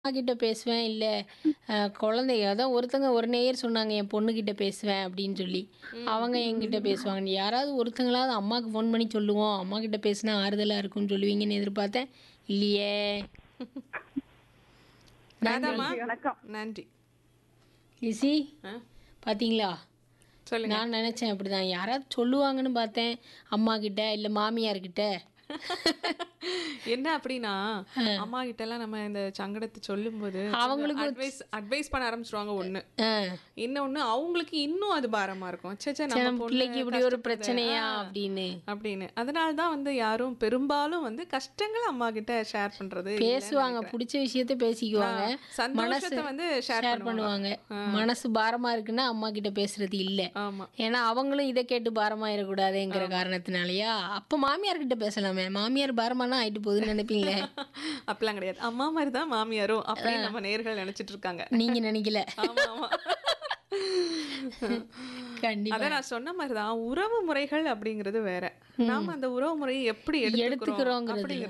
கிட்ட பேசுவேன். இல்ல அ குழந்தைக அதான் ஒருத்தங்க ஒரு நேயர் சொன்னாங்க, என் பொண்ணுகிட்ட பேசுவேன் அப்படின்னு சொல்லி. அவங்க என்கிட்ட பேசுவாங்க. யாராவது ஒருத்தங்களாவது அம்மாக்கு ஃபோன் பண்ணி சொல்லுவோம். அம்மாகிட்ட பேசினா ஆறுதலா இருக்கும்னு சொல்லுவீங்கன்னு எதிர்பார்த்தேன். இல்லையே! ராதாம்மா வணக்கம் நன்றி லிஸி ஆ, பாத்தீங்களா? சொல்லுங்க நான் நினைச்சேன் அப்படிதான். யாராவது சொல்லுவாங்கன்னு பார்த்தேன். அம்மா கிட்ட இல்ல மாமியார் கிட்ட. என்ன அப்படின்னா அம்மா கிட்ட எல்லாம் நம்ம இந்த சங்கடத்தை சொல்லும்போது அவங்களுக்கு அட்வைஸ் அட்வைஸ் பண்ண ஆரம்பிச்சிருவாங்க ஒண்ணு ஆ. இன்னொன்னு அவங்களுக்கு இன்னும் அது பாரமா இருக்கும் ச்சே ச்சே, சரி, நம்ம நம்ம பொண்ணு பிள்ளைக்கு இப்படி ஒரு கஷ்டப்படுது. பிரச்சனையா ஆ, அப்படின்னு. அப்படின்னு அதனால தான் வந்து யாரும் பெரும்பாலும் வந்து கஷ்டங்களை அம்மா கிட்ட ஷேர் பண்றது இல்லைன்னு பேசுவாங்க நினைக்கிறேன். பிடிச்ச விஷயத்த பேசிக்குவாங்க ஆ, சந்தோஷத்தை வந்து share ஷேர் பண்ணுவாங்க மனசு பாரமா இருக்குன்னா அம்மா கிட்ட பேசுறது இல்ல ஆமா ஏன்னா அவங்களும் இதை கேட்டு பாரமா இருக்கக்கூடாதுங்கிற காரணத்தினாலயா அப்ப மாமியார் கிட்ட பேசலாமே மாமியார் பாரமானா ஆயிட்டு போகுதுன்னு நினைப்பீங்களே அப்படிலாம் கிடையாது அம்மா மாதிரி தான் மாமியாரும் அப்படின்னு நம்ம நேர்கள் நினைச்சிட்டு இருக்காங்க நீங்க நினைக்கல ஆமா ஆமா கண்டிப்பா அதான் நான் சொன்ன மாதிரி தான் உறவு முறைகள் அப்படிங்கிறது வேற நாம அந்த உறவு முறையை எப்படி எடுத்துக்கிறோம் எடுத்துக்கிறோங்கிறது அப்படிங்கிறது